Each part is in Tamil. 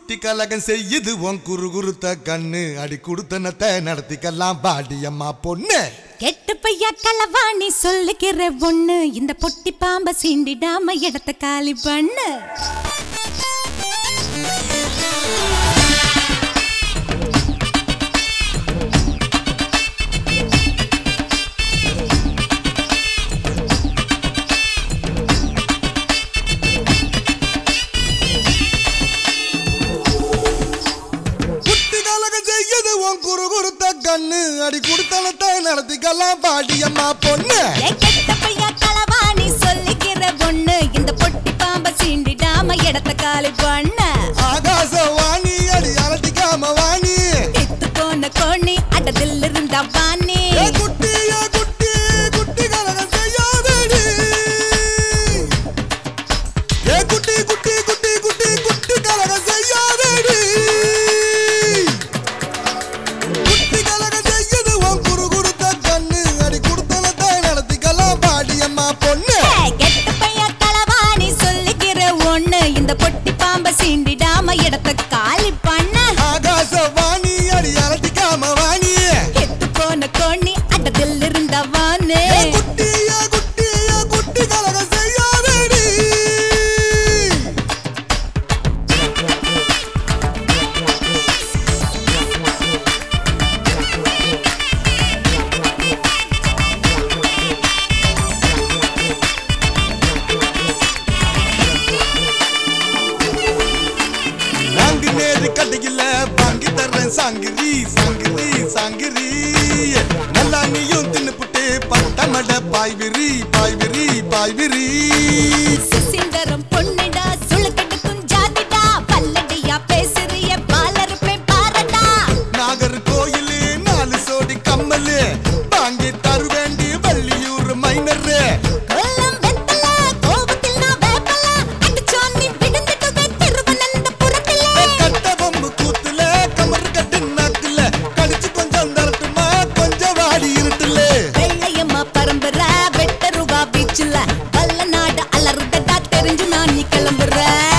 குட்டி கலகம் செய்யுது உன் குறு குருத்த கண்ணு அடி குடுத்தனத்தை நடத்திக்கலாம் பாடியம்மா பொண்ணு கெட்டு பையா களவாணி சொல்லுகிற ஒண்ணு இந்த பொட்டி பாம்ப சீண்டிடாம இடத்த காலி பண்ணு குட்டி கலகம் செய்யுது உன் குறு குருத்த கண்ணு அடி குடுத்தனத்தை நடத்திக்கலாம் பாடியம்மா பொண்ணு ஏ கெட்ட பையா களவாணி சொல்லுகிற ஒண்ணு இந்த பொட்டி பாம்ப சீண்டிடாம இடத்த காலி பண்ணு ஆகாச வாணி அடி அரட்டிக்காம வாணி எத்து போன கோணி அடதில் இருந்தா வாணி ஏ குட்டி ஏ குட்டி குட்டி கலகம் செய்யாதடி ஏ குட்டி குட்டி குட்டி குட்டி குட்டி கலகம் செய்யாதடி குட்டி கலகம் செய்யுது உன் குறு குருத்த கண்ணு அடி குடுத்தனத்தை நடத்திக்கலாம் பாடியம்மா பொண்ணு ஏ கெட்ட பையா களவாணி சொல்லுகிற ஒண்ணு இந்த பொட்டி பாம்ப சீண்டிடாம இடத்த காலி பண்ணு ஆகாச வாணி அடி அரட்டிக்காம வாணி எத்து போன கோணி அடதில் இருந்த வாணி ஏ குட்டி ஏ குட்டி ஏ குட்டி கலகம் செய்யாதடி நான்கு நேரு கடையில வாங்கி தர்றேன் சாங்கிரி சாங்கிரி சாங்கிரி நல்லா நீயும் தின்னுப்புட்டு பட்டமட பாய்விரி பாய்விரி பாய்விரி சுசீந்தரம் பொண்ணுடா சுளுக்கெடுக்கும் ஜாதிடா பல்லடியா பேசுறிய பாலருப்பே பாரடா நாகர் கோயிலு நாலு சோடி கம்மலு வாங்கி தருவேண்டி வள்ளியூர் மைனரு கொல்லம் வெத்தல கோபத்தில் நான் வேப்பல அடிச்சோன்னி விழுந்துட்டதே திருவனந்தபுரத்திலே கட்ட பொம்பு கூத்துல கமர் கட்டு நாக்குல கடிச்சு கொஞ்சம் தரட்டுமா கொஞ்சம் வாடி இருட்டுல வெள்ளையம்மா பரம்பரை வெட்டருவா பீச்சுல வல்ல நாடு அலறுதடா தெரிஞ்சு நான் நீ கிளம்புற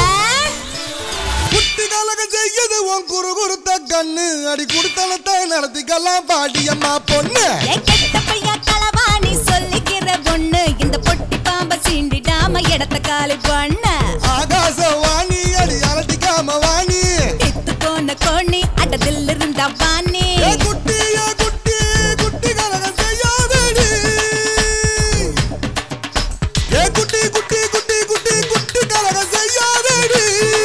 குட்டி கலகம் செய்யுது உன் குறு குருத்த கண்ணு அடி குடுத்தனத்தை நடத்திக்கலாம் பாடியம்மா பொண்ணு ஏ கெட்ட பையா களவாணி சொல்லுகிற ஒண்ணு இந்த பொட்டி பாம்ப சீண்டிடாம இடத்த காலி பண்ண ஆகாச வாணி அடி அரட்டிக்காம வாணி எத்து போன கோணி அடதில் இருந்த வாணி ஏ குட்டி ஏ குட்டி குட்டி கலகம் செய்யாதடி ஏ குட்டி குட்டி குட்டி குட்டி குட்டி கலகம் செய்யாதடி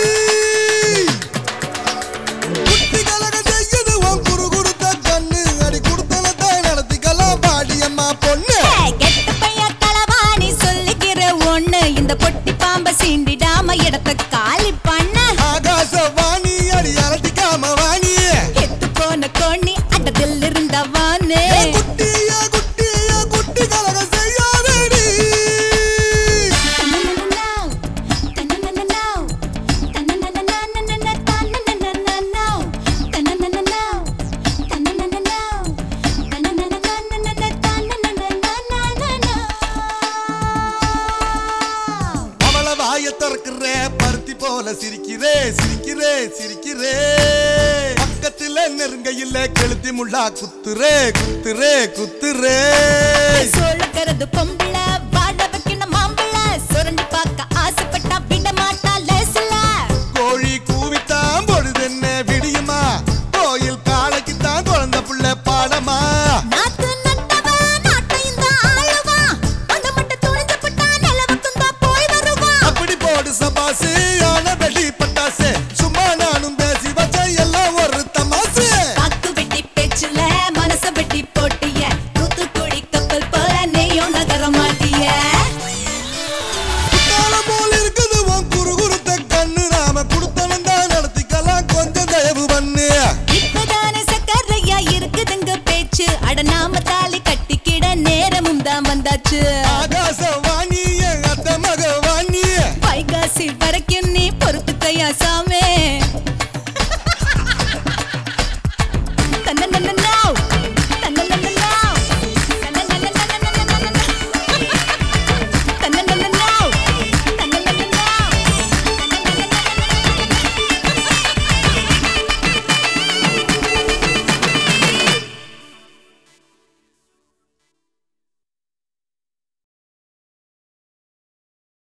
குட்டி கலகம் செய்யுது உன் குறு குருத்த கண்ணு அடி குடுத்தனத்தை நடத்திக்கலாம் பாடியம்மா பொண்ணு ஏ கெட்ட பையா களவாணி சொல்லுகிற ஒண்ணு இந்த பொட்டி பாம்ப சீண்டிடாம இடத்த காலி பண்ண ஆகாச வாணி அடி அரட்டிக்காம வாணி எத்து போன கோணி அடதில் இருந்த வாணி ஏ குட்டி ஏ குட்டி ஏ குட்டி கலகம் செய்யாதடி அவள வாய திறக்கிற பருத்தி போல சிரிக்கிறே சிரிக்கிறே சிரிக்கிறே பக்கத்துல நெருங்கையில கெளுத்தி முள்ளா குத்துறே குத்துறே குத்துறே சொல்லுகிறது பொம்பளை